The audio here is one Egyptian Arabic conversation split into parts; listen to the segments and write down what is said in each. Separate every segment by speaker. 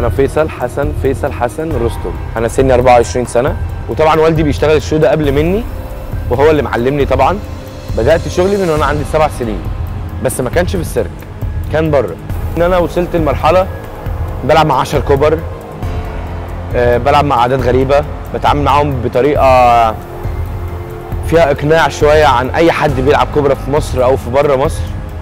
Speaker 1: انا فيصل حسن فيصل حسن رستم انا سني 24 سنه وطبعا والدي بيشتغل الشو ده قبل مني وهو اللي معلمني طبعا بدات شغلي من وانا عندي سبع سنين بس ما كانش في السيرك كان بره ان انا وصلت لمرحله بلعب مع 10 كبر آه، بلعب مع اعداد غريبه بتعامل معاهم بطريقه فيها اقناع شويه عن اي حد بيلعب كوبرا في مصر او في بره مصر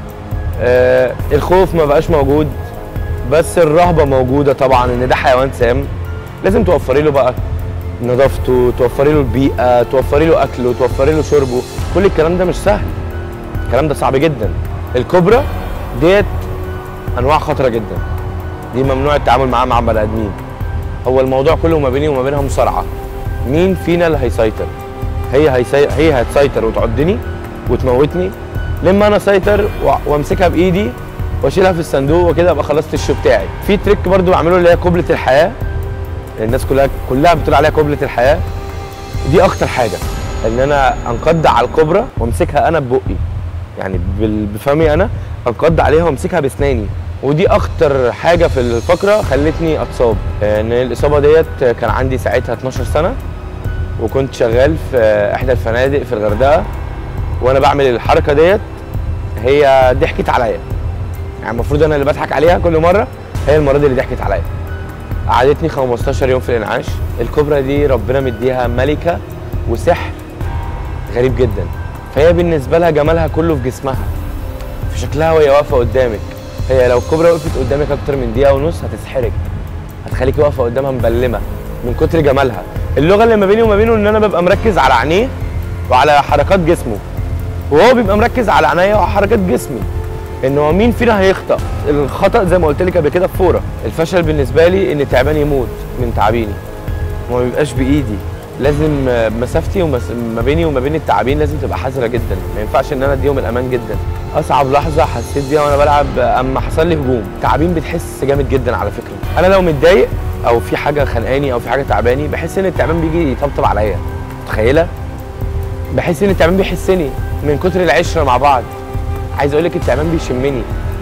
Speaker 1: آه، الخوف ما بقاش موجود بس الرهبه موجوده طبعا ان ده حيوان سام لازم توفري له بقى نظافته توفري له البيئه توفري له اكله توفري له شربه كل الكلام ده مش سهل الكلام ده صعب جدا الكوبرا ديت انواع خطره جدا دي ممنوع التعامل معاها مع بني ادمين هو الموضوع كله ما بيني وما بينها مصارعه مين فينا اللي هيسيطر هي هيسي... هي هتسيطر وتعضني وتموتني لما انا اسيطر و... وامسكها بايدي واشيلها في الصندوق وكده ابقى خلصت الشو بتاعي في تريك برضو بعمله اللي هي قبله الحياه الناس كلها كلها بتقول عليها قبله الحياه دي اخطر حاجه ان انا انقض على الكوبرا وامسكها انا ببقي يعني بال- بفمي انا انقض عليها وامسكها باسناني ودي اخطر حاجه في الفقره خلتني اتصاب ان الاصابه ديت كان عندي ساعتها 12 سنه وكنت شغال في احدى الفنادق في الغردقه وانا بعمل الحركه ديت هي ضحكت عليا يعني المفروض انا اللي بضحك عليها كل مره هي المره دي اللي ضحكت عليا قعدتني 15 يوم في الانعاش الكوبرا دي ربنا مديها ملكه وسحر غريب جدا فهي بالنسبه لها جمالها كله في جسمها في شكلها وهي واقفه قدامك هي لو الكوبرا وقفت قدامك اكتر من دقيقه ونص هتسحرك هتخليكي واقفه قدامها مبلمه من كتر جمالها اللغه اللي ما بيني وما بينه ان انا ببقى مركز على عينيه وعلى حركات جسمه وهو بيبقى مركز على عينيا وعلى حركات جسمي ان هو مين فينا هيخطا الخطا زي ما قلت لك قبل كده فوره الفشل بالنسبه لي ان تعبان يموت من تعابيني وما بيبقاش بايدي لازم آه، مسافتي ومس... ما بيني وما بين التعابين لازم تبقى حذره جدا ما ينفعش ان انا اديهم الامان جدا اصعب لحظه حسيت بيها وانا بلعب آه، اما حصل لي هجوم التعابين بتحس جامد جدا على فكره انا لو متضايق او في حاجه خانقاني او في حاجه تعباني بحس ان التعبان بيجي يطبطب عليا متخيله بحس ان التعبان بيحسني من كتر العشره مع بعض عايز اقول لك التعبان بيشمني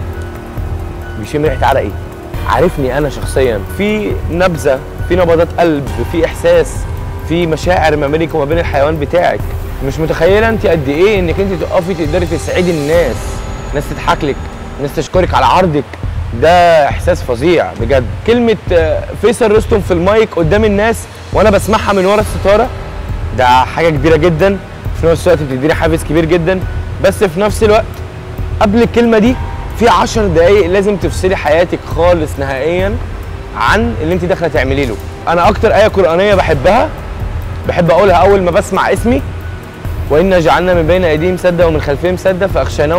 Speaker 1: بيشم ريحه عرقي عارفني انا شخصيا في نبذه في نبضات قلب في احساس في مشاعر ما بينك وما بين الحيوان بتاعك مش متخيله انت قد ايه انك انت تقفي تقدري تسعدي الناس ناس تضحك لك ناس تشكرك على عرضك ده احساس فظيع بجد كلمه آه، فيصل رستم في المايك قدام الناس وانا بسمعها من ورا الستاره ده حاجه كبيره جدا في نفس الوقت بتديني حافز كبير جدا بس في نفس الوقت قبل الكلمه دي في 10 دقايق لازم تفصلي حياتك خالص نهائيا عن اللي انت داخله تعملي له انا اكتر ايه قرانيه بحبها بحب اقولها اول ما بسمع اسمي وإنا جعلنا من بين ايديهم سدا ومن خلفهم سدا فاخشيناهم